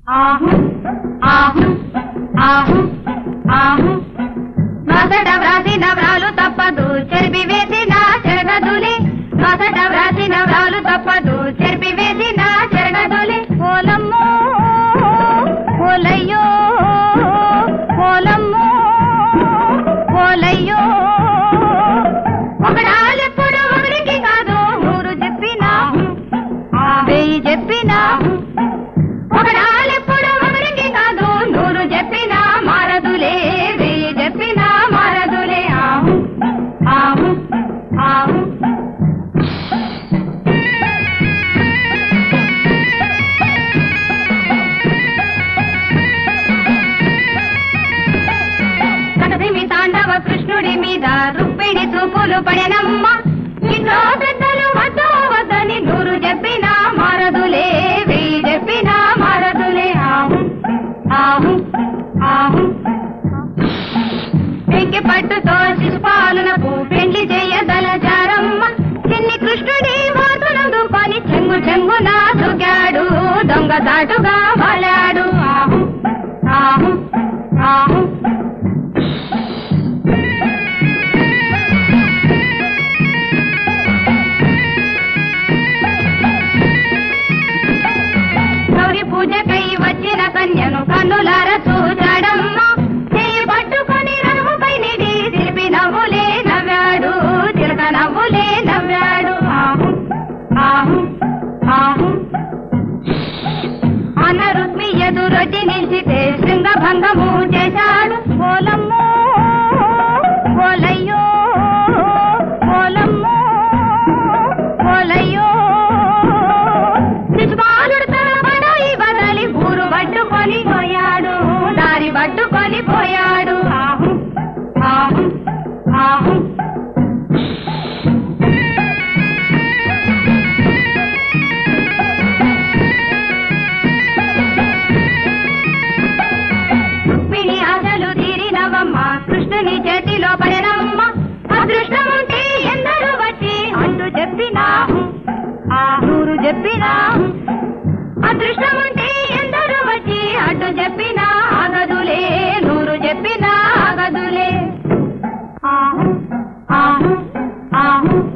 ఆహు ఆహు ఆహు ఆహు నొసట వ్రాసిన వ్రాలు తప్పదు చెరిపి వేసిన చెరగదులి నొసట వ్రాసిన వ్రాలు తప్పదు చెరిపి వేసిన చెరగదులి పోలమ్మో పోలయ్యో పోలమ్మో పోలయ్యో ఒకడాలెప్పుడు ఒకరికి కాదు ఊరు చెప్పినా వెయ్యి చెప్పినా ఒకడాలెప్పుడు ఒకరికి కాదు నూరు చెప్పినా మారదులే వెయ్యి చెప్పినా మారదులే ఆహు ఆహు ఆహు కటదిమి తాండవ కృష్ణుడి మీద రుక్మిణి చూపులు పడెనమ్మ ఇంట్లో పెద్దలు వద్దు వద్దని నూరు చెప్పినా మారదులే వెయ్యి చెప్పినా మారదులే ఆహు ఆహు ఆహు పెంకి పట్టుతో శిశుపాలనకు పెళ్లి చేయదలచారమ్మ చిన్ని కృష్ణుడి వాతులందుకొని చెంగు చెంగున దూకాడు దొంగ దాటుగా వాలాడు ఆహు ఆహు ఆహు గౌరి పూజకై వచ్చిన కన్యను కన్నులార చూచాడమ్మ చేయి పట్టుకొని రథముపై నిడి తిరిపి నవ్వులే నవ్వాడు చిలక నవ్వులే నవ్వాడు ఆహు ఆహు ఆహు అన్న రుక్మి ఎదురొచ్చి నిలిచితే శృంగభంగము చేశాడు పోలమ్మో పోలయ్యో పోలమ్మో పోలయ్యో శిశుపాలుడు తన పడాయి బదలి ఊరు పట్టుకొని పోయాడు దారి పట్టుకొని పోయాడు ఆహు ఆహు ఆహు రుక్మిణి ఆశలు తీరినవమ్మ కృష్ణుని చేతిలో పడినమ్మ అదృష్టం ఉంటే ఎందరూ వచ్చి అంటూ చెప్పినాహు ఆహూరు చెప్పినాహు అదృష్టం ఉంటే ఎందరూ వచ్చి అడ్డు చెప్పినా ఆగదులే నూరు చెప్పినా ఆగదులే ఆహు ఆహు ఆహు